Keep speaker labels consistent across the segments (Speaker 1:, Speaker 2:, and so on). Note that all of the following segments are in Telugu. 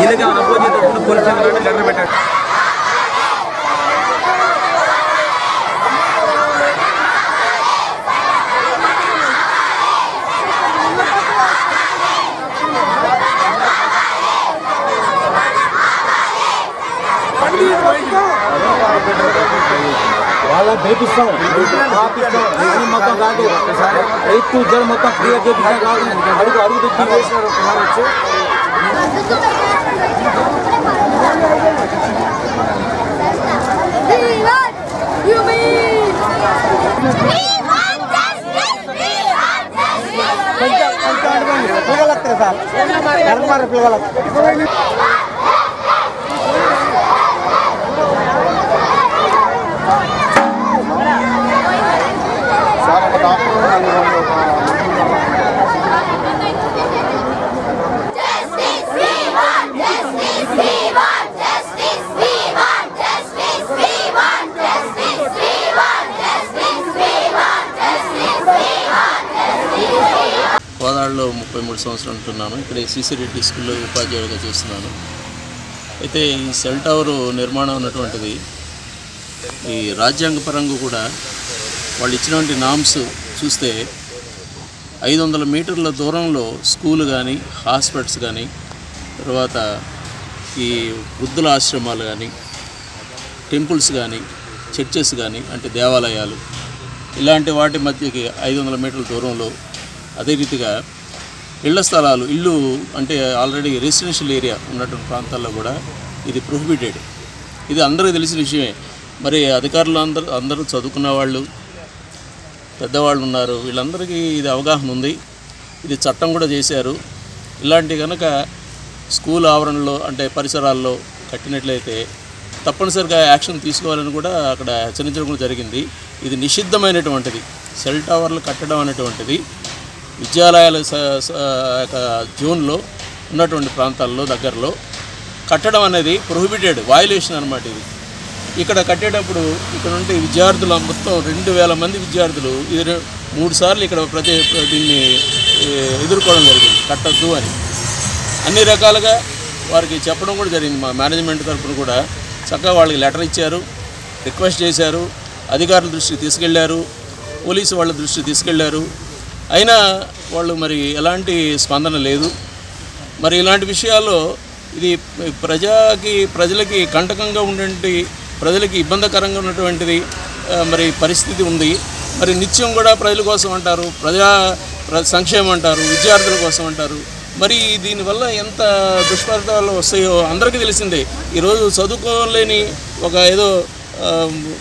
Speaker 1: వీళ్ళకి ఏమైనా ఫోన్ చేసేటప్పుడు పోలీస్ స్టేషన్ లెటర్ పెట్టారు
Speaker 2: వాళ్ళని చేపిస్తాం ఆపిస్తాం ఇది మొత్తం కాదు రైతు ఉద్యోగం మొత్తం క్లియర్ చేపిస్తాం కాదు అడుగు అడుగు తెచ్చి వేసినారు ఒకసారి వచ్చి
Speaker 3: You mean? We want justice! We want justice!
Speaker 2: పిల్లలు సార్ నరకుమారు పిల్లలు
Speaker 3: Justice! We want justice! We want justice! We want justice! We want justice! We want justice! We want justice! We want justice!
Speaker 4: కోదాడలో ముప్పై మూడు సంవత్సరాలు ఉంటున్నాను ఇక్కడ సిసి రెడ్డి స్కూల్లో ఉపాధ్యాయుడిగా చేస్తున్నాను అయితే ఈ సెల్ టవర్ నిర్మాణం ఉన్నటువంటిది ఈ రాజ్యాంగపరంగా కూడా వాళ్ళు ఇచ్చినటువంటి నామ్స్ చూస్తే ఐదు వందల మీటర్ల దూరంలో స్కూల్ కానీ హాస్పిటల్స్ కానీ తర్వాత ఈ వృద్ధుల ఆశ్రమాలు కానీ టెంపుల్స్ కానీ చర్చెస్ కానీ అంటే దేవాలయాలు ఇలాంటి వాటి మధ్యకి ఐదు వందల మీటర్ల దూరంలో అదే రీతిగా ఇళ్ల స్థలాలు ఇల్లు అంటే ఆల్రెడీ రెసిడెన్షియల్ ఏరియా ఉన్నటువంటి ప్రాంతాల్లో కూడా ఇది ప్రొహిబిటెడ్ ఇది అందరికీ తెలిసిన విషయమే మరి అధికారులు అందరూ అందరూ చదువుకున్న వాళ్ళు పెద్దవాళ్ళు ఉన్నారు వీళ్ళందరికీ ఇది అవగాహన ఉంది ఇది చట్టం కూడా చేశారు ఇలాంటి కనుక స్కూల్ ఆవరణలో అంటే పరిసరాల్లో కట్టినట్లయితే తప్పనిసరిగా యాక్షన్ తీసుకోవాలని కూడా అక్కడ హెచ్చరించడం కూడా జరిగింది ఇది నిషిద్ధమైనటువంటిది సెల్ టవర్లు కట్టడం అనేటువంటిది విద్యాలయాల స- స- యొక్క జోన్లో ఉన్నటువంటి ప్రాంతాల్లో దగ్గరలో కట్టడం అనేది ప్రొహిబిటెడ్ వాయులేషన్ అనమాట ఇది ఇక్కడ కట్టేటప్పుడు ఇక్కడ ఉంటే విద్యార్థులు మొత్తం రెండు వేల మంది విద్యార్థులు ఇది రె- మూడు సార్లు ఇక్కడ ప్రతి దీన్ని ఏ, ఎదుర్కోవడం జరిగింది కట్టద్దు అని అన్ని రకాలుగా వారికి చెప్పడం కూడా జరిగింది మా మేనేజ్మెంట్ తరఫున కూడా చక్కగా వాళ్ళకి లెటర్ ఇచ్చారు రిక్వెస్ట్ చేశారు అధికారుల దృష్టికి తీసుకెళ్లారు పోలీసు వాళ్ళ దృష్టికి తీసుకెళ్లారు అయినా వాళ్ళు మరి ఎలాంటి స్పందన లేదు మరి ఇలాంటి విషయాల్లో ఇది ప్రజాకి ప్రజలకి కంటకంగా ఉండేటి ప్రజలకి ఇబ్బందికరంగా ఉన్నటువంటిది ఆ, మరి పరిస్థితి ఉంది మరి నిత్యం కూడా ప్రజల కోసం అంటారు ప్రజా ప్ర సంక్షేమం అంటారు విద్యార్థుల కోసం అంటారు మరి దీనివల్ల ఎంత దుష్ఫలితాలు వస్తాయో అందరికీ తెలిసిందే ఈరోజు చదువుకోలేని ఒక ఏదో ఆ,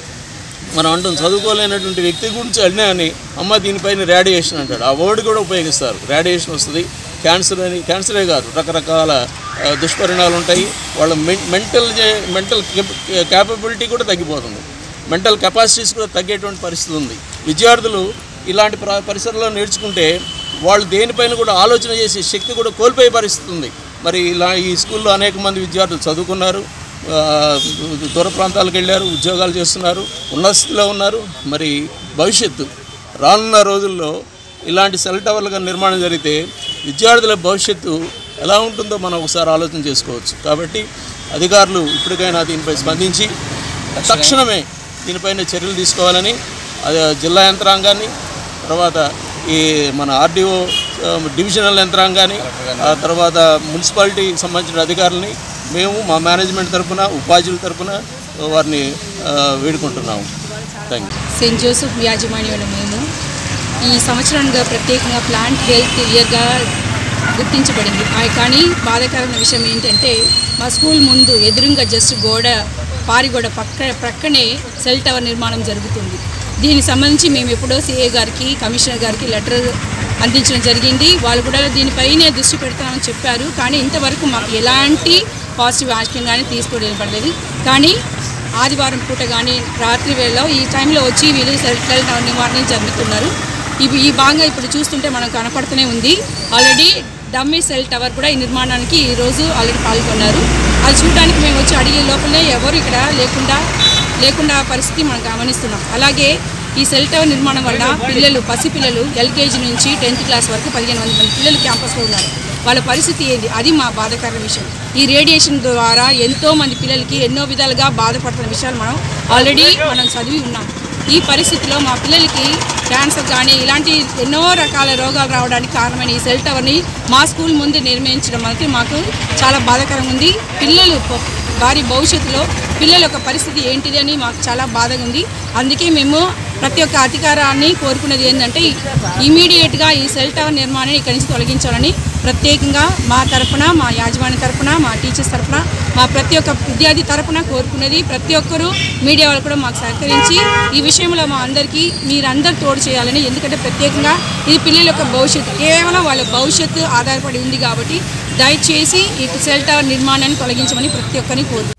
Speaker 4: మనం అంటాం చదువుకోలేనటువంటి వ్యక్తి గురించి అడినా అని అమ్మ దీనిపైన రేడియేషన్ అంటాడు ఆ వర్డ్ కూడా ఉపయోగిస్తారు రేడియేషన్ వస్తుంది క్యాన్సర్ అని క్యాన్సరే కాదు రకరకాల ఆ, దుష్పరిణామాలు ఉంటాయి వాళ్ళ మెంటల్ మెంటల్ క్యాపబిలిటీ కూడా తగ్గిపోతుంది మెంటల్ కెపాసిటీస్ కూడా తగ్గేటువంటి పరిస్థితి ఉంది విద్యార్థులు ఇలాంటి ప్ర- పరిసరాల్లో నేర్చుకుంటే వాళ్ళు దేనిపైన కూడా ఆలోచన చేసే శక్తి కూడా కోల్పోయే పరిస్థితి ఉంది మరి ఇలా ఈ స్కూల్లో అనేక మంది విద్యార్థులు చదువుకున్నారు ఆ, దూర ప్రాంతాలకు వెళ్ళారు ఉద్యోగాలు చేస్తున్నారు ఉన్న స్థితిలో ఉన్నారు మరి భవిష్యత్తు రానున్న రోజుల్లో ఇలాంటి సెల్ టవర్లుగా నిర్మాణం జరిగితే విద్యార్థుల భవిష్యత్తు ఎలా ఉంటుందో మనం ఒకసారి ఆలోచన చేసుకోవచ్చు కాబట్టి అధికారులు ఇప్పటికైనా దీనిపై స్పందించి తక్షణమే దీనిపైన చర్యలు తీసుకోవాలని అది జిల్లా యంత్రాంగాన్ని తర్వాత ఈ మన ఆర్డీఓ డివిజనల్ యంత్రాంగాన్ని ఆ తర్వాత మున్సిపాలిటీ సంబంధించిన అధికారులని మేము మా మేనేజ్మెంట్ తరఫున ఉపాధ్యుల తరఫున వారిని ఆ, వేడుకుంటున్నాము థ్యాంక్ యూ
Speaker 5: సెయింట్ జోసెఫ్ యాజమాన్యం మేము ఈ సంవత్సరంగా ప్రత్యేకంగా ప్లాంట్ హెల్త్ ఇయర్గా గుర్తించబడింది ఆ- కానీ బాధాకరమైన విషయం ఏంటంటే మా స్కూల్ ముందు ఎదురుగా జస్ట్ గోడ పారిగోడ పక్క ప్రక్కనే సెల్ టవర్ నిర్మాణం జరుగుతుంది దీనికి సంబంధించి మేము ఎప్పుడో సిఏ గారికి కమిషనర్ గారికి లెటర్ అందించడం జరిగింది వాళ్ళు కూడా దీనిపైనే దృష్టి పెడతామని చెప్పారు కానీ ఇంతవరకు మాకు ఎలాంటి పాజిటివ్ యాక్షన్ కానీ తీసుకోవడం పడలేదు కానీ ఆదివారం పూట కానీ రాత్రి వేళలో ఈ టైంలో వచ్చి వీళ్ళు సెల్ టవర్ నివారణ జరుగుతున్నారు ఇవి ఈ భాగంగా ఇప్పుడు చూస్తుంటే మనం కనపడుతూనే ఉంది ఆల్రెడీ డమ్మీ సెల్ టవర్ కూడా ఈ నిర్మాణానికి ఈరోజు ఆల్రెడీ పాల్గొన్నారు అది చూడడానికి మేము వచ్చి అడిగే లోపలనే ఎవరు ఇక్కడ లేకుండా లేకుండా పరిస్థితి మనం గమనిస్తున్నాం అలాగే ఈ సెల్ టవర్ నిర్మాణం వల్ల పిల్లలు పసిపిల్లలు ఎల్కేజీ నుంచి టెన్త్ క్లాస్ వరకు పదిహేను మంది మంది పిల్లలు క్యాంపస్లో ఉన్నారు వాళ్ళ పరిస్థితి ఏంది అది మా బాధాకరమైన విషయం ఈ రేడియేషన్ ద్వారా ఎంతో మంది పిల్లలకి ఎన్నో విధాలుగా బాధపడుతున్న విషయాలు మనం ఆల్రెడీ మనం చదివి ఉన్నాం ఈ పరిస్థితిలో మా పిల్లలకి క్యాన్సర్ కానీ ఇలాంటి ఎన్నో రకాల రోగాలు రావడానికి కారణమైన ఈ సెల్ టవర్ని మా స్కూల్ ముందు నిర్మించడం అనేది మాకు చాలా బాధాకరంగా ఉంది పిల్లలు ప- వారి భవిష్యత్తులో పిల్లల యొక్క పరిస్థితి ఏంటిది అని మాకు చాలా బాధగా ఉంది అందుకే మేము ప్రతి ఒక్క అధికారాన్ని కోరుకునేది ఏంటంటే ఇమీడియట్గా ఈ సెల్ టవర్ నిర్మాణాన్ని ఇక్కడి నుంచి తొలగించాలని ప్రత్యేకంగా మా తరపున మా యాజమాన్య తరపున మా టీచర్స్ తరపున మా ప్రతి ఒక్క విద్యార్థి తరపున కోరుకునేది ప్రతి ఒక్కరూ మీడియా వాళ్ళు కూడా మాకు సహకరించి ఈ విషయంలో మా అందరికీ మీరందరూ తోడు చేయాలని ఎందుకంటే ప్రత్యేకంగా ఇది పిల్లల యొక్క భవిష్యత్తు కేవలం వాళ్ళ భవిష్యత్తు ఆధారపడి ఉంది కాబట్టి దయచేసి ఈ సెల్ టవర్ నిర్మాణాన్ని తొలగించమని ప్రతి ఒక్కరిని కోరు